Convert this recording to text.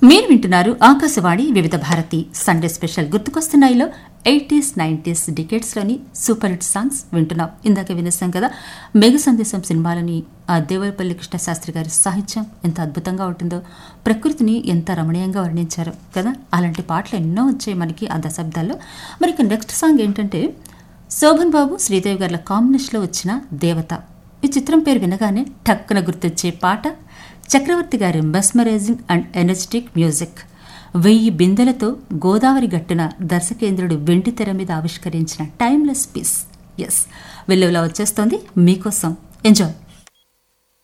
మీరు వింటున్నారు Akashvani Vividh Bharati Sunday special గుర్తుకొస్తున్నాయిలో ఎయిటీస్ నైంటీస్ డికెట్స్లోని సూపర్ హిట్ సాంగ్స్ వింటున్నాం ఇందాక వినేసాం కదా మెగ సందేశం సినిమాలని ఆ దేవరపల్లి కృష్ణశాస్త్రి గారి సాహిత్యం ఎంత అద్భుతంగా ఉంటుందో ప్రకృతిని ఎంత రమణీయంగా వర్ణించారు కదా అలాంటి పాటలు ఎన్నో వచ్చాయి మనకి ఆ దశాబ్దాల్లో మరి ఇక నెక్స్ట్ సాంగ్ ఏంటంటే శోభన్ బాబు శ్రీదేవి గారి కాంబినేషన్లో వచ్చిన దేవత ఈ చిత్రం పేరు వినగానే టక్కున గుర్తొచ్చే పాట చక్రవర్తి గారి మెస్మరైజింగ్ అండ్ ఎనర్జెటిక్ మ్యూజిక్ వెయ్యి బిందెలతో గోదావరి గట్టున దర్శకేంద్రుడు వెండి తెర మీద ఆవిష్కరించిన టైమ్లెస్ పీస్ ఎస్ వెల్లువలా వచ్చేస్తోంది మీకోసం ఎంజాయ్